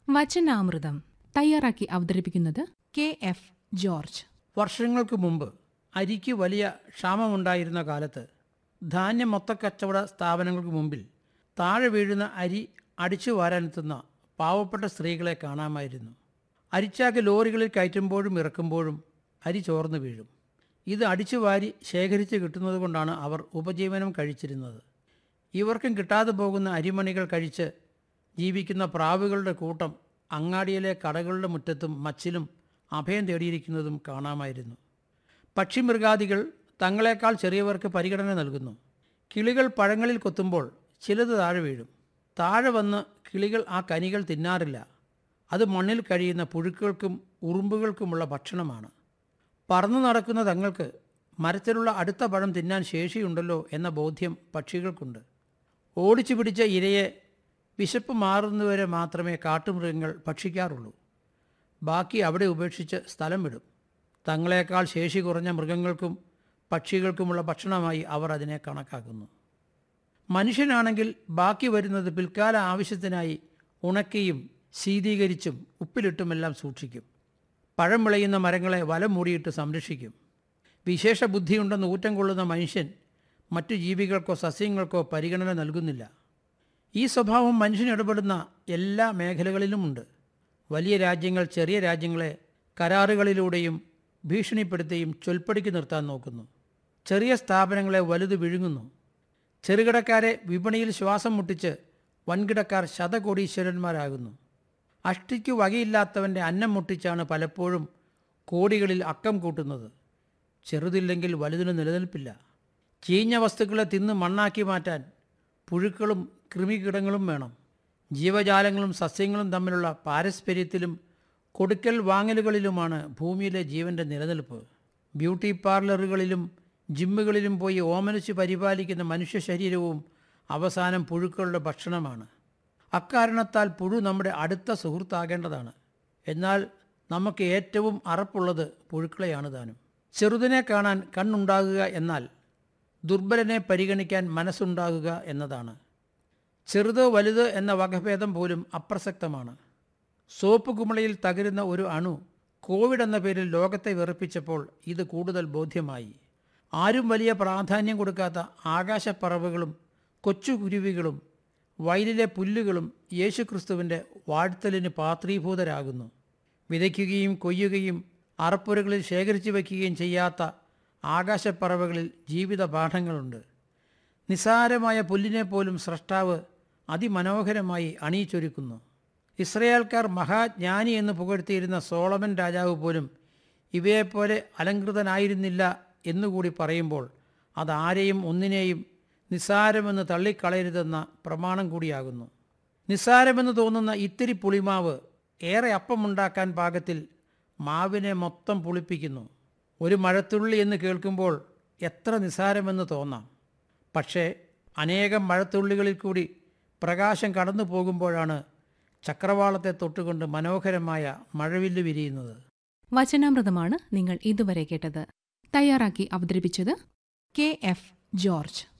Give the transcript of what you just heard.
വചനാമൃതം തയ്യാറാക്കി അവതരിപ്പിക്കുന്നത് K F George വർഷങ്ങൾക്ക് മുമ്പ് അരിക്ക് വലിയ ക്ഷാമമുണ്ടായിരുന്ന കാലത്ത് ധാന്യ മൊത്തക്കച്ചവട സ്ഥാപനങ്ങൾക്ക് മുമ്പിൽ താഴെ വീഴുന്ന അരി അടിച്ചു വാരാനെത്തുന്ന പാവപ്പെട്ട സ്ത്രീകളെ കാണാമായിരുന്നു അരിച്ചാക്ക് ലോറികളിൽ കയറ്റുമ്പോഴും ഇറക്കുമ്പോഴും അരി ചോർന്നു വീഴും ഇത് അടിച്ചു വാരി ശേഖരിച്ച് കിട്ടുന്നത് കൊണ്ടാണ് അവർ ഉപജീവനം കഴിച്ചിരുന്നത് ഇവർക്കും കിട്ടാതെ പോകുന്ന അരിമണികൾ കഴിച്ച് ജീവിക്കുന്ന പ്രാവുകളുടെ കൂട്ടം അങ്ങാടിയിലെ കടകളുടെ മുറ്റത്തും മച്ചിലും അഭയം തേടിയിരിക്കുന്നതും കാണാമായിരുന്നു പക്ഷിമൃഗാദികൾ തങ്ങളെക്കാൾ ചെറിയവർക്ക് പരിഗണന നൽകുന്നു കിളികൾ പഴങ്ങളിൽ കൊത്തുമ്പോൾ ചിലത് താഴെ വീഴും താഴെ വന്ന് കിളികൾ ആ കനികൾ തിന്നാറില്ല അത് മണ്ണിൽ കഴിയുന്ന പുഴുക്കൾക്കും ഉറുമ്പുകൾക്കുമുള്ള ഭക്ഷണമാണ് പറന്നു നടക്കുന്ന തങ്ങൾക്ക് മരത്തിലുള്ള അടുത്ത പഴം തിന്നാൻ ശേഷിയുണ്ടല്ലോ എന്ന ബോധ്യം പക്ഷികൾക്കുണ്ട് ഓടിച്ചു പിടിച്ച ഇരയെ വിശപ്പ് മാറുന്നവരെ മാത്രമേ കാട്ടുമൃഗങ്ങൾ ഭക്ഷിക്കാറുള്ളൂ ബാക്കി അവിടെ ഉപേക്ഷിച്ച് സ്ഥലം വിടും തങ്ങളെക്കാൾ ശേഷി കുറഞ്ഞ മൃഗങ്ങൾക്കും പക്ഷികൾക്കുമുള്ള ഭക്ഷണമായി അവർ അതിനെ കണക്കാക്കുന്നു മനുഷ്യനാണെങ്കിൽ ബാക്കി വരുന്നത് പിൽക്കാല ആവശ്യത്തിനായി ഉണക്കിയും ശീതീകരിച്ചും ഉപ്പിലിട്ടുമെല്ലാം സൂക്ഷിക്കും പഴം വിളയുന്ന മരങ്ങളെ വലം മൂടിയിട്ട് സംരക്ഷിക്കും വിശേഷ ബുദ്ധിയുണ്ടെന്ന് ഊറ്റം കൊള്ളുന്ന മനുഷ്യൻ മറ്റു ജീവികൾക്കോ സസ്യങ്ങൾക്കോ പരിഗണന നൽകുന്നില്ല ഈ സ്വഭാവം മനുഷ്യൻ ഇടപെടുന്ന എല്ലാ മേഖലകളിലുമുണ്ട് വലിയ രാജ്യങ്ങൾ ചെറിയ രാജ്യങ്ങളെ കരാറുകളിലൂടെയും ഭീഷണിപ്പെടുത്തിയും ചൊൽപ്പടിക്ക് നിർത്താൻ നോക്കുന്നു ചെറിയ സ്ഥാപനങ്ങളെ വലുത് വിഴുങ്ങുന്നു ചെറുകിടക്കാരെ വിപണിയിൽ ശ്വാസം മുട്ടിച്ച് വൻകിടക്കാർ ശതകോടീശ്വരന്മാരാകുന്നു അഷ്ടിക്ക് വകയില്ലാത്തവൻ്റെ അന്നം മുട്ടിച്ചാണ് പലപ്പോഴും കോടികളിൽ അക്കം കൂട്ടുന്നത് ചെറുതില്ലെങ്കിൽ വലുതിന് നിലനിൽപ്പില്ല ചീഞ്ഞ വസ്തുക്കളെ തിന്ന് മണ്ണാക്കി മാറ്റാൻ പുഴുക്കളും കൃമികീടങ്ങളും വേണം ജീവജാലങ്ങളും സസ്യങ്ങളും തമ്മിലുള്ള പാരസ്പര്യത്തിലും കൊടുക്കൽ വാങ്ങലുകളിലുമാണ് ഭൂമിയിലെ ജീവൻ്റെ നിലനിൽപ്പ് ബ്യൂട്ടി പാർലറുകളിലും ജിമ്മുകളിലും പോയി ഓമനിച്ച് പരിപാലിക്കുന്ന മനുഷ്യ ശരീരവും അവസാനം പുഴുക്കളുടെ ഭക്ഷണമാണ് അക്കാരണത്താൽ പുഴു നമ്മുടെ അടുത്ത സുഹൃത്താകേണ്ടതാണ് എന്നാൽ നമുക്ക് ഏറ്റവും അറപ്പുള്ളത് പുഴുക്കളെയാണ് താനും ചെറുതിനെ കാണാൻ കണ്ണുണ്ടാകുക എന്നാൽ ദുർബലനെ പരിഗണിക്കാൻ മനസ്സുണ്ടാകുക എന്നതാണ് ചെറുത് വലുത് എന്ന വകഭേദം പോലും അപ്രസക്തമാണ് സോപ്പ് കുമിളയിൽ തകരുന്ന ഒരു അണു കോവിഡ് എന്ന പേരിൽ ലോകത്തെ വിറപ്പിച്ചപ്പോൾ ഇത് കൂടുതൽ ബോധ്യമായി ആരും വലിയ പ്രാധാന്യം കൊടുക്കാത്ത ആകാശപ്പറവുകളും കൊച്ചുകുരുവികളും വയലിലെ പുല്ലുകളും യേശുക്രിസ്തുവിൻ്റെ വാഴ്ത്തലിന് പാത്രീഭൂതരാകുന്നു വിതയ്ക്കുകയും കൊയ്യുകയും അറപ്പുരകളിൽ ശേഖരിച്ചു വയ്ക്കുകയും ചെയ്യാത്ത ആകാശപ്പറവകളിൽ ജീവിത പാഠങ്ങളുണ്ട് നിസാരമായ പുല്ലിനെ പോലും സ്രഷ്ടാവ് അതിമനോഹരമായി അണിയിച്ചൊരുക്കുന്നു ഇസ്രയേൽക്കാർ മഹാജ്ഞാനി എന്ന് പുകഴ്ത്തിയിരുന്ന സോളമൻ രാജാവ് പോലും ഇവയെപ്പോലെ അലങ്കൃതനായിരുന്നില്ല എന്നുകൂടി പറയുമ്പോൾ അതാരെയും ഒന്നിനെയും നിസ്സാരമെന്ന് തള്ളിക്കളയരുതെന്ന പ്രമാണം കൂടിയാകുന്നു നിസ്സാരമെന്ന് തോന്നുന്ന ഇത്തിരി പുളിമാവ് ഏറെ അപ്പമുണ്ടാക്കാൻ പാകത്തിൽ മാവിനെ മൊത്തം പുളിപ്പിക്കുന്നു ഒരു മഴത്തുള്ളി എന്ന് കേൾക്കുമ്പോൾ എത്ര നിസ്സാരമെന്ന് തോന്നാം പക്ഷേ അനേകം മഴത്തുള്ളികളിൽ കൂടി പ്രകാശം കടന്നു പോകുമ്പോഴാണ് ചക്രവാളത്തെ തൊട്ടുകൊണ്ട് മനോഹരമായ മഴവില്ല് വിരിയുന്നത് വചനാമൃതമാണ് നിങ്ങൾ ഇതുവരെ കേട്ടത് തയ്യാറാക്കി അവതരിപ്പിച്ചത് കെ എഫ് ജോർജ്